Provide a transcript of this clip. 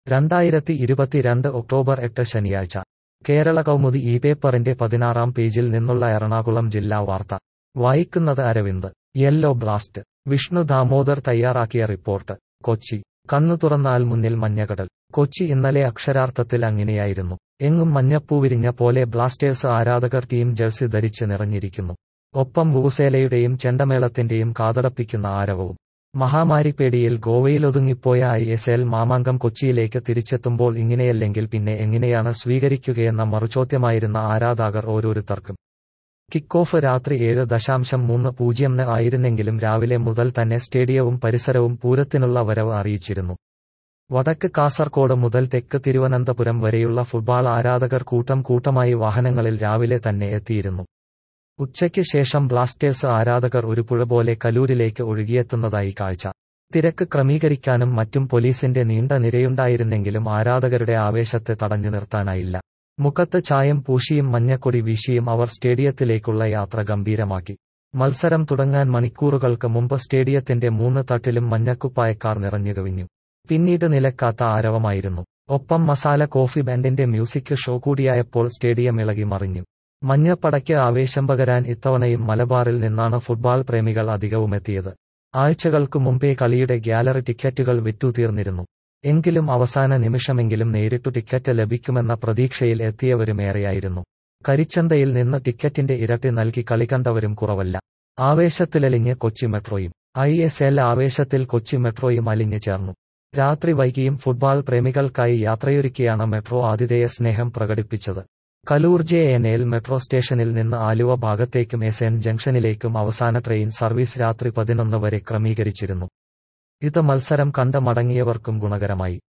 രണ്ടായിരത്തി ഇരുപത്തിരണ്ട് ഒക്ടോബർ എട്ട് ശനിയാഴ്ച കേരള കൗമുദി ഈ പേപ്പറിന്റെ പതിനാറാം പേജിൽ നിന്നുള്ള എറണാകുളം ജില്ലാ വാർത്ത വായിക്കുന്നത് അരവിന്ദ് യെല്ലോ ബ്ലാസ്റ്റ് വിഷ്ണു ദാമോദർ തയ്യാറാക്കിയ റിപ്പോർട്ട് കൊച്ചി കണ്ണു തുറന്നാൽ മുന്നിൽ മഞ്ഞകടൽ കൊച്ചി ഇന്നലെ അക്ഷരാർത്ഥത്തിൽ അങ്ങനെയായിരുന്നു എങ്ങും മഞ്ഞപ്പൂവിരിഞ്ഞ പോലെ ബ്ലാസ്റ്റേഴ്സ് ആരാധകർ ടീം ജേഴ്സി ധരിച്ച് നിറഞ്ഞിരിക്കുന്നു ഒപ്പം ഭൂസേലയുടെയും ചെണ്ടമേളത്തിന്റെയും കാതടപ്പിക്കുന്ന ആരവവും മഹാമാരിപ്പേടിയിൽ ഗോവയിലൊതുങ്ങിപ്പോയ ഐ എസ് എൽ മാമാങ്കം കൊച്ചിയിലേക്ക് തിരിച്ചെത്തുമ്പോൾ ഇങ്ങനെയല്ലെങ്കിൽ പിന്നെ എങ്ങനെയാണ് സ്വീകരിക്കുകയെന്ന മറുചോദ്യമായിരുന്ന ആരാധകർ ഓരോരുത്തർക്കും കിക്ക് ഓഫ് രാത്രി ഏഴ് ദശാംശം മൂന്ന് പൂജ്യംന് ആയിരുന്നെങ്കിലും രാവിലെ മുതൽ തന്നെ സ്റ്റേഡിയവും പരിസരവും പൂരത്തിനുള്ള വരവ് അറിയിച്ചിരുന്നു വടക്ക് കാസർകോട് മുതൽ തെക്ക് തിരുവനന്തപുരം വരെയുള്ള ഫുട്ബോൾ ആരാധകർ കൂട്ടം കൂട്ടമായി വാഹനങ്ങളിൽ രാവിലെ തന്നെ എത്തിയിരുന്നു ഉച്ചയ്ക്ക് ശേഷം ബ്ലാസ്റ്റേഴ്സ് ആരാധകർ ഒരു പുഴ പോലെ കലൂരിലേക്ക് ഒഴുകിയെത്തുന്നതായി കാഴ്ച തിരക്ക് ക്രമീകരിക്കാനും മറ്റും പോലീസിന്റെ നീണ്ട നിരയുണ്ടായിരുന്നെങ്കിലും ആരാധകരുടെ ആവേശത്തെ തടഞ്ഞു നിർത്താനായില്ല മുഖത്ത് ചായം പൂശിയും മഞ്ഞക്കൊടി വീശിയും അവർ സ്റ്റേഡിയത്തിലേക്കുള്ള യാത്ര ഗംഭീരമാക്കി മത്സരം തുടങ്ങാൻ മണിക്കൂറുകൾക്ക് മുമ്പ് സ്റ്റേഡിയത്തിന്റെ മൂന്ന് തട്ടിലും മഞ്ഞക്കുപ്പായക്കാർ നിറഞ്ഞു കവിഞ്ഞു പിന്നീട് നിലക്കാത്ത ആരവമായിരുന്നു ഒപ്പം മസാല കോഫി ബാൻഡിന്റെ മ്യൂസിക് ഷോ കൂടിയായപ്പോൾ സ്റ്റേഡിയം ഇളകി മറിഞ്ഞു മഞ്ഞപ്പടയ്ക്ക് ആവേശം പകരാൻ ഇത്തവണയും മലബാറിൽ നിന്നാണ് ഫുട്ബോൾ പ്രേമികൾ അധികവുമെത്തിയത് ആഴ്ചകൾക്കു മുമ്പേ കളിയുടെ ഗ്യാലറി ടിക്കറ്റുകൾ വിറ്റുതീർന്നിരുന്നു എങ്കിലും അവസാന നിമിഷമെങ്കിലും നേരിട്ടു ടിക്കറ്റ് ലഭിക്കുമെന്ന പ്രതീക്ഷയിൽ എത്തിയവരുമേറെയായിരുന്നു കരിച്ചന്തയിൽ നിന്ന് ടിക്കറ്റിന്റെ ഇരട്ടി നൽകി കളി കണ്ടവരും കുറവല്ല ആവേശത്തിലലിഞ്ഞ് കൊച്ചി മെട്രോയും ഐ എസ് എൽ ആവേശത്തിൽ കൊച്ചി മെട്രോയും അലിഞ്ഞു ചേർന്നു രാത്രി വൈകിയും ഫുട്ബോൾ പ്രേമികൾക്കായി യാത്രയൊരുക്കിയാണ് മെട്രോ ആതിഥേയ സ്നേഹം പ്രകടിപ്പിച്ചത് Kaloor J N L metro സ്റ്റേഷനിൽ നിന്ന് ആലുവ ഭാഗത്തേക്കും എസ് എൻ ജംഗ്ഷനിലേക്കും അവസാന ട്രെയിൻ സർവീസ് രാത്രി പതിനൊന്ന് വരെ ക്രമീകരിച്ചിരുന്നു ഇത് മത്സരം കണ്ട മടങ്ങിയവർക്കും ഗുണകരമായി